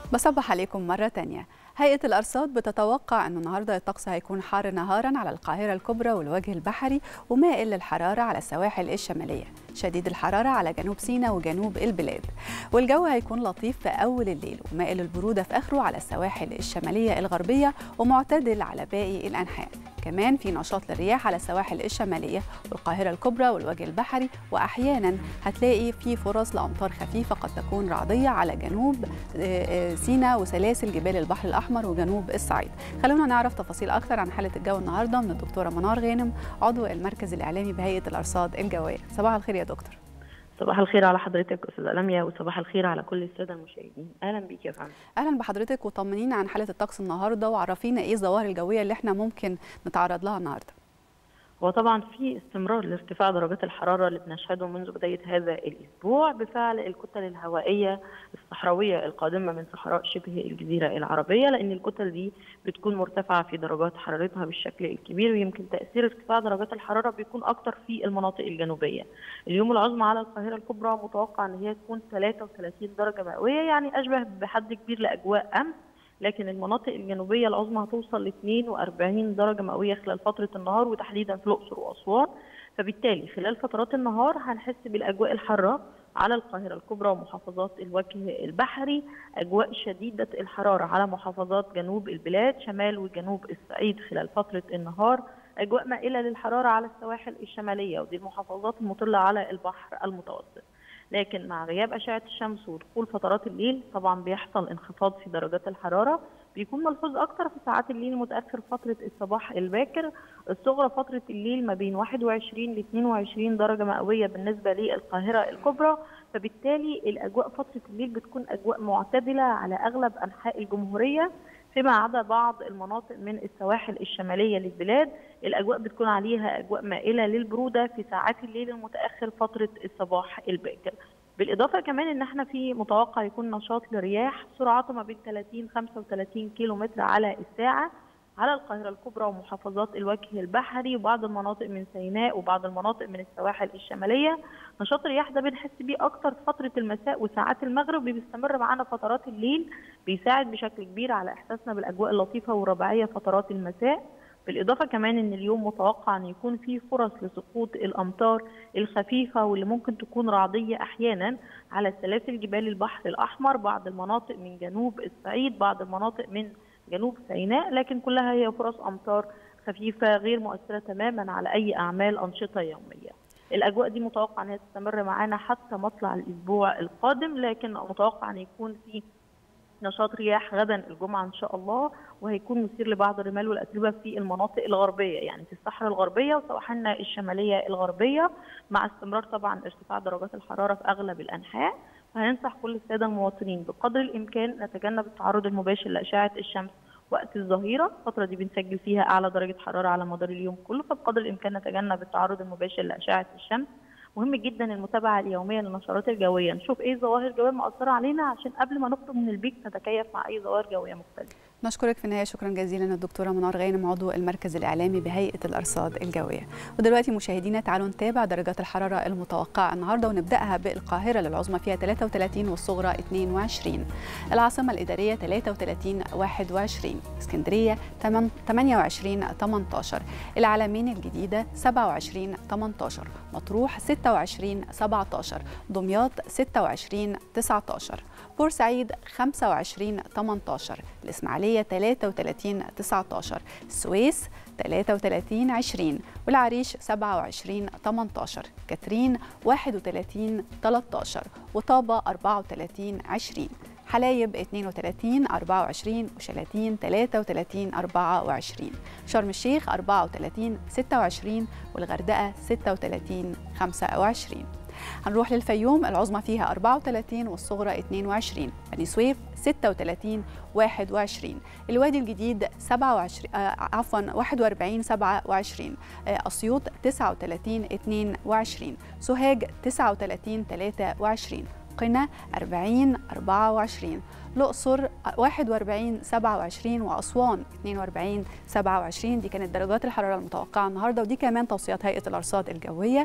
بصبح عليكم مرة تانية هيئة الأرصاد بتتوقع أن النهاردة الطقس هيكون حار نهارا على القاهرة الكبرى والوجه البحري ومائل للحرارة على السواحل الشمالية شديد الحرارة على جنوب سيناء وجنوب البلاد والجو هيكون لطيف في أول الليل ومائل البرودة في آخره على السواحل الشمالية الغربية ومعتدل على باقي الأنحاء كمان في نشاط للرياح على السواحل الشمالية والقاهرة الكبرى والوجه البحري وأحيانا هتلاقي في فرص لأمطار خفيفة قد تكون رعدية على جنوب سيناء وسلاسل جبال البحر الأحمر وجنوب الصعيد خلونا نعرف تفاصيل أكثر عن حالة الجو النهاردة من الدكتورة منار غانم عضو المركز الإعلامي بهيئة الأرصاد الجوية صباح الخير يا دكتور صباح الخير على حضرتك استاذه لميا وصباح الخير على كل الساده المشاهدين اهلا بيك يا فندم اهلا بحضرتك وطمنينا عن حاله الطقس النهارده وعرفينا ايه الظواهر الجويه اللي احنا ممكن نتعرض لها النهارده هو طبعا في استمرار لارتفاع درجات الحراره اللي بنشهده منذ بدايه هذا الاسبوع بفعل الكتل الهوائيه الصحراويه القادمه من صحراء شبه الجزيره العربيه لان الكتل دي بتكون مرتفعه في درجات حرارتها بالشكل الكبير ويمكن تاثير ارتفاع درجات الحراره بيكون اكتر في المناطق الجنوبيه. اليوم العظمى على القاهره الكبرى متوقع ان هي تكون 33 درجه مئويه يعني اشبه بحد كبير لاجواء امس لكن المناطق الجنوبيه العظمى هتوصل ل 42 درجه مئويه خلال فتره النهار وتحديدا في الاقصر واسوان فبالتالي خلال فترات النهار هنحس بالاجواء الحاره على القاهرة الكبرى ومحافظات الوجه البحري أجواء شديدة الحرارة على محافظات جنوب البلاد شمال وجنوب الصعيد خلال فترة النهار أجواء مائلة للحرارة على السواحل الشمالية ودي المحافظات المطلة على البحر المتوسط لكن مع غياب أشعة الشمس ودخول فترات الليل طبعا بيحصل انخفاض في درجات الحرارة بيكون ملحوظ أكتر في ساعات الليل المتأخر فترة الصباح الباكر الصغرى فترة الليل ما بين 21 ل 22 درجة مئوية بالنسبة للقاهرة الكبرى فبالتالي الأجواء فترة الليل بتكون أجواء معتدلة على أغلب أنحاء الجمهورية فيما عدا بعض المناطق من السواحل الشمالية للبلاد الأجواء بتكون عليها أجواء مائلة للبرودة في ساعات الليل المتأخر فترة الصباح الباكر بالإضافة كمان إن احنا في متوقع يكون نشاط لرياح سرعته ما بين 30 35 كيلو متر على الساعة على القاهرة الكبرى ومحافظات الوجه البحري وبعض المناطق من سيناء وبعض المناطق من السواحل الشمالية نشاط الرياح ده بنحس بيه أكتر في فترة المساء وساعات المغرب بيستمر معانا فترات الليل بيساعد بشكل كبير على إحساسنا بالأجواء اللطيفة والربيعية فترات المساء بالإضافة كمان إن اليوم متوقع أن يكون فيه فرص لسقوط الأمطار الخفيفة واللي ممكن تكون رعدية أحيانا على سلاسل جبال البحر الأحمر بعض المناطق من جنوب الصعيد بعض المناطق من جنوب سيناء لكن كلها هي فرص أمطار خفيفة غير مؤثرة تماما على أي أعمال أنشطة يومية الأجواء دي متوقع أنها تستمر معانا حتى مطلع الأسبوع القادم لكن متوقع أن يكون في نشاط رياح غدا الجمعه ان شاء الله وهيكون مثير لبعض الرمال والاتربه في المناطق الغربيه يعني في الصحراء الغربيه وسواحلنا الشماليه الغربيه مع استمرار طبعا ارتفاع درجات الحراره في اغلب الانحاء فهننصح كل الساده المواطنين بقدر الامكان نتجنب التعرض المباشر لاشعه الشمس وقت الظهيره الفتره دي بنسجل فيها اعلى درجه حراره على مدار اليوم كله فبقدر الامكان نتجنب التعرض المباشر لاشعه الشمس مهم جدا المتابعه اليوميه للنشرات الجويه نشوف ايه ظواهر جويه مأثره علينا عشان قبل ما نخرج من البيت نتكيف مع اي ظواهر جويه مختلفه نشكرك في النهايه شكرا جزيلا الدكتوره منار غانم عضو المركز الاعلامي بهيئه الارصاد الجويه ودلوقتي مشاهدينا تعالوا نتابع درجات الحراره المتوقعه النهارده ونبداها بالقاهره للعظمى فيها 33 والصغرى 22 العاصمه الاداريه 33 21 اسكندريه 28 18 العلمين الجديده 27 18 مطروح 26 17 دمياط 26 19 بورسعيد 25 18 الإسماعيلية 33 19 السويس 33 20 والعريش 27 18 كاترين 31 13 وطابة 34 20 حلايب 32 24 وشلاتين 33 24 شرم الشيخ 34 26 والغردقة 36 25 هنروح للفيوم العظمى فيها 34 والصغرى 22 بني سويف 36 21 الوادي الجديد 27 آه عفوا 41 27 آه اسيوط 39 22 سوهاج 39 23 قنا 40 24 الأقصر 41 27 وأسوان 42 27 دي كانت درجات الحرارة المتوقعة النهاردة ودي كمان توصيات هيئة الأرصاد الجوية